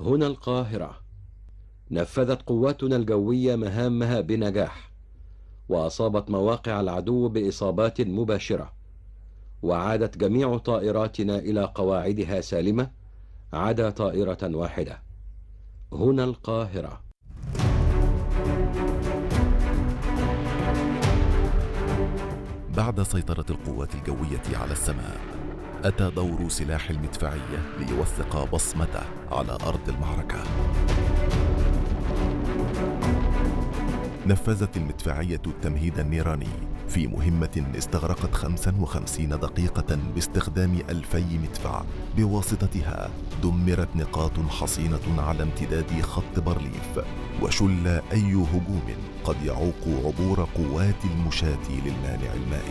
هنا القاهرة نفذت قواتنا الجوية مهامها بنجاح وأصابت مواقع العدو بإصابات مباشرة وعادت جميع طائراتنا إلى قواعدها سالمة عدا طائرة واحدة هنا القاهرة بعد سيطرة القوات الجوية على السماء أتى دور سلاح المدفعية ليوثق بصمته على أرض المعركة نفذت المدفعية التمهيد النيراني في مهمة استغرقت 55 دقيقة باستخدام ألفي مدفع بواسطتها دمرت نقاط حصينة على امتداد خط بارليف وشل أي هجوم قد يعوق عبور قوات المشاة للمانع المائي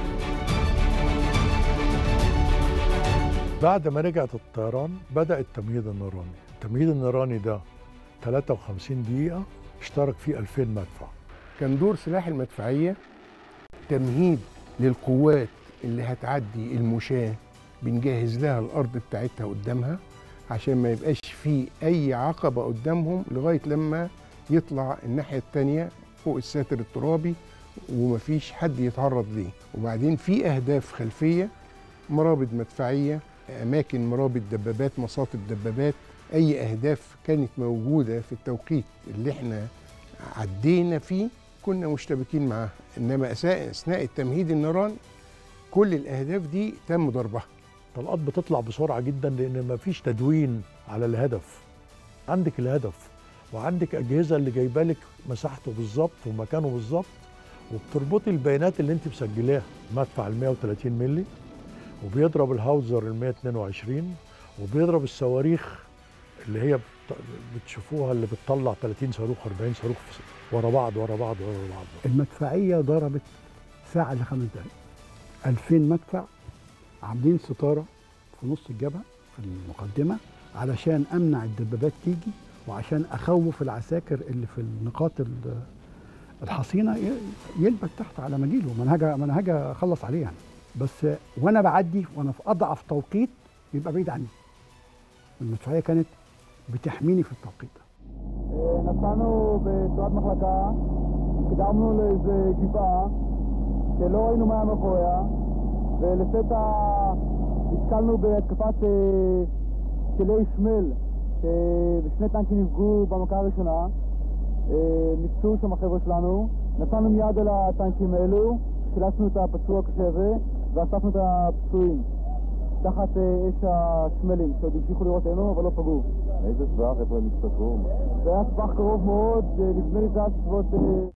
بعد ما رجعت الطيران بدأ التمهيد النيراني التمهيد النيراني ده 53 دقيقة اشترك فيه 2000 مدفع كان دور سلاح المدفعية تمهيد للقوات اللي هتعدي المشاة بنجهز لها الأرض بتاعتها قدامها عشان ما يبقاش في أي عقبة قدامهم لغاية لما يطلع الناحية التانية فوق الساتر الترابي ومفيش حد يتعرض ليه وبعدين في أهداف خلفية مرابط مدفعية أماكن مرابط دبابات مصاطب دبابات أي أهداف كانت موجودة في التوقيت اللي احنا عدينا فيه كنا مشتبكين معاها إنما أثناء التمهيد النيران كل الأهداف دي تم ضربها الطلقات بتطلع بسرعة جدا لأن مفيش تدوين على الهدف عندك الهدف وعندك أجهزة اللي جايبه لك مساحته بالظبط ومكانه بالظبط وبتربطي البيانات اللي انت مسجلاها مدفع ال 130 مللي وبيضرب الهاوزر ال 122 وبيضرب الصواريخ اللي هي بتشوفوها اللي بتطلع 30 صاروخ 40 صاروخ ورا بعض ورا بعض ورا بعض المدفعيه ضربت ساعه لخمس دقائق 2000 مدفع عاملين ستاره في نص الجبهه في المقدمه علشان امنع الدبابات تيجي وعشان اخوف العساكر اللي في النقاط الحصينه يلبس تحت على مجيله منهجه منهجه اخلص عليه يعني بس وانا بعدي وانا في اضعف توقيت يبقى بعيد عني المدفعيه كانت בתחמיני في التوقيت ده. נסענו בצורת מחלקה, התקדמנו לאיזה גבעה שלא ראינו מה היה מאחוריה, ולפתע נתקלנו בהתקפת טילי שמל, ששני טנקים נפגעו במכה הראשונה, נפצעו שם החבר'ה שלנו, נסענו מיד אל הטנקים האלו, חילצנו את הפצוע הקשה הזה ואספנו את הפצועים. תחת אש השמלים, שעוד המשיכו לראות עינו, אבל לא פגעו. מאיזה טווח איפה הם הסתתרו? זה היה טווח קרוב מאוד, נדמה לי זה היה בסביבות...